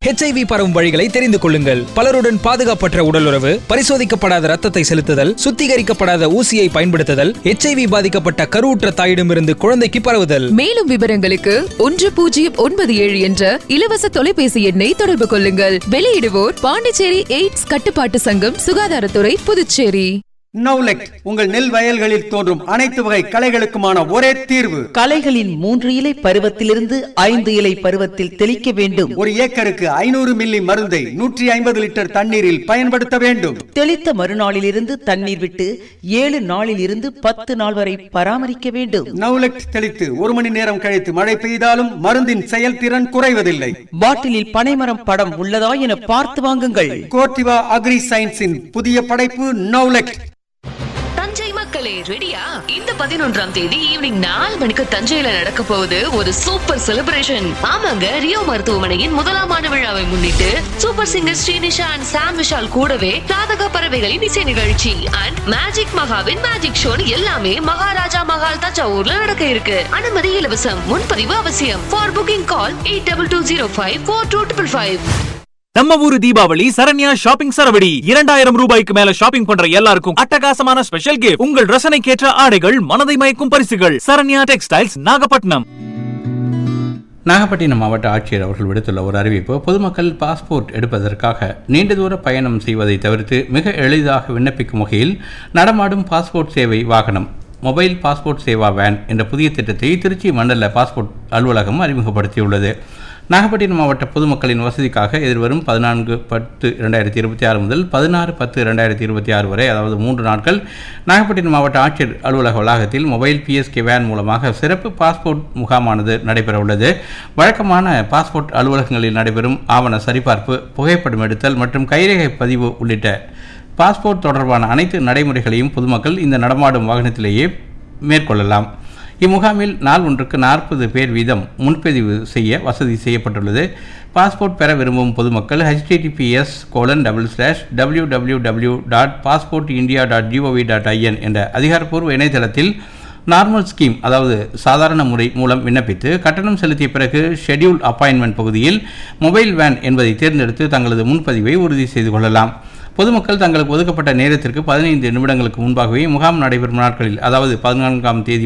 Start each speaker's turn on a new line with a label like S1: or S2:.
S1: HIV பரவும் வழிகளை தெரிந்து கொள்ளுங்கள் பலருடன் பாதுகாப்பற்ற உடலுறவு பரிசோதிக்கப்படாத ரத்தத்தை செலுத்துதல் சுத்திகரிக்கப்படாத ஊசியை பயன்படுத்துதல் ஹெச்ஐவி பாதிக்கப்பட்ட கருவுற்ற தாயிடமிருந்து குழந்தைக்கு பரவுதல்
S2: மேலும் விவரங்களுக்கு ஒன்று பூஜ்ஜியம் ஒன்பது ஏழு என்ற இலவச தொலைபேசி எண்ணை தொடர்பு கொள்ளுங்கள் வெளியிடுவோர் பாண்டிச்சேரி எய்ட்ஸ் கட்டுப்பாட்டு சங்கம் சுகாதாரத்துறை புதுச்சேரி
S3: நவுலெக்ட் உங்கள் நெல் வயல்களில் தோன்றும் அனைத்து வகை களைகளுக்குமான ஒரே தீர்வு
S4: களைகளின் மூன்று இலை பருவத்திலிருந்து ஐந்து இலை பருவத்தில் தெளிக்க வேண்டும்
S3: ஒரு ஏக்கருக்கு ஐநூறு மில்லி மருந்தை நூற்றி ஐம்பது லிட்டர் தண்ணீரில் பயன்படுத்த வேண்டும்
S4: தெளித்த மறுநாளிலிருந்து தண்ணீர் விட்டு ஏழு நாளில் இருந்து பத்து நாள் வரை பராமரிக்க வேண்டும்
S3: நவுலெக்ட் தெளித்து ஒரு மணி நேரம் கழித்து மழை பெய்தாலும் மருந்தின் செயல்திறன் குறைவதில்லை
S4: பாட்டிலில் பனைமரம் படம் உள்ளதா என பார்த்து வாங்குங்கள்
S3: கோர்டிவா அக்ரி சயின்ஸின் புதிய படைப்பு நவுலெக்ட்
S5: தஞ்சை மக்களே ரெடியா இந்த பதினொன்றாம் தேதி ஈவினிங் நாலு மணிக்கு தஞ்சையில நடக்க போகுது ஒரு சூப்பர் செலிப்ரேஷன் ஆமாங்க ரியோ மருத்துவமனையின் முதலாம் ஆண்டு விழாவை முன்னிட்டு super singer Srinisha and Sam Vishal கூடவே ராதக பறவைகளின் இசை நிகழ்ச்சி அண்ட் மேஜிக் மகாவின் மேஜிக் ஷோ எல்லாமே மகாராஜா மகால் தஞ்சாவூர்ல நடக்க இருக்கு அனுமதி இலவசம் முன்பதிவு அவசியம் for booking call eight double two zero five four two triple five
S6: நம்ம ஊரு தீபாவளி சரண்யா ஷாப்பிங் சரவடி இரண்டாயிரம் ரூபாய்க்கு மேல ஷாப்பிங் பண்ற எல்லாருக்கும் அட்டகாசமான ஸ்பெஷல் கிஃப்ட் உங்கள் ரசனைக்கேற்ற ஆடைகள் மனதை மயக்கும் பரிசுகள் சரண்யா டெக்ஸ்டைல்ஸ் நாகப்பட்டினம்
S7: நாகப்பட்டினம் மாவட்ட ஆட்சியர் அவர்கள் விடுத்துள்ள ஒரு அறிவிப்பு பொதுமக்கள் பாஸ்போர்ட் எடுப்பதற்காக நீண்ட தூர பயணம் செய்வதை தவிர்த்து மிக எளிதாக விண்ணப்பிக்கும் வகையில் நடமாடும் பாஸ்போர்ட் சேவை வாகனம் மொபைல் பாஸ்போர்ட் சேவா வேன் என்ற புதிய திட்டத்தை திருச்சி மண்டல பாஸ்போர்ட் அலுவலகம் அறிமுகப்படுத்தியுள்ளது நாகப்பட்டினம் மாவட்ட பொதுமக்களின் வசதிக்காக எதிர்வரும் பதினான்கு பத்து இரண்டாயிரத்தி இருபத்தி ஆறு முதல் பதினாறு பத்து இரண்டாயிரத்தி இருபத்தி ஆறு வரை அதாவது மூன்று நாட்கள் நாகப்பட்டினம் மாவட்ட ஆட்சியர் அலுவலக வளாகத்தில் மொபைல் பிஎஸ்கே வேன் மூலமாக சிறப்பு பாஸ்போர்ட் முகாமானது நடைபெற உள்ளது வழக்கமான பாஸ்போர்ட் அலுவலகங்களில் நடைபெறும் ஆவண சரிபார்ப்பு புகைப்படம் எடுத்தல் மற்றும் கைரேகை பதிவு உள்ளிட்ட பாஸ்போர்ட் தொடர்பான அனைத்து நடைமுறைகளையும் பொதுமக்கள் இந்த நடமாடும் வாகனத்திலேயே மேற்கொள்ளலாம் இம்முகாமில் நாள் ஒன்றுக்கு நாற்பது பேர் வீதம் முன்பதிவு செய்ய வசதி செய்யப்பட்டுள்ளது பாஸ்போர்ட் பெற விரும்பும் பொதுமக்கள் HTTPS colon double slash W W W dot passport India dot GOV dot IN என்ற அதிகாரப்பூர்வ இணையதளத்தில் நார்மல் ஸ்கீம் அதாவது சாதாரண முறை மூலம் விண்ணப்பித்து கட்டணம் செலுத்திய பிறகு ஷெட்யூல் அப்பாயின்மெண்ட் பகுதியில் மொபைல் வேன் என்பதை தேர்ந்தெடுத்து தங்களது முன்பதிவை உறுதி செய்து கொள்ளலாம் பொதுமக்கள் தங்களுக்கு ஒதுக்கப்பட்ட நேரத்திற்கு பதினைந்து நிமிடங்களுக்கு முன்பாகவே முகாம் நடைபெறும் நாட்களில் அதாவது பதினான்காம் தேதி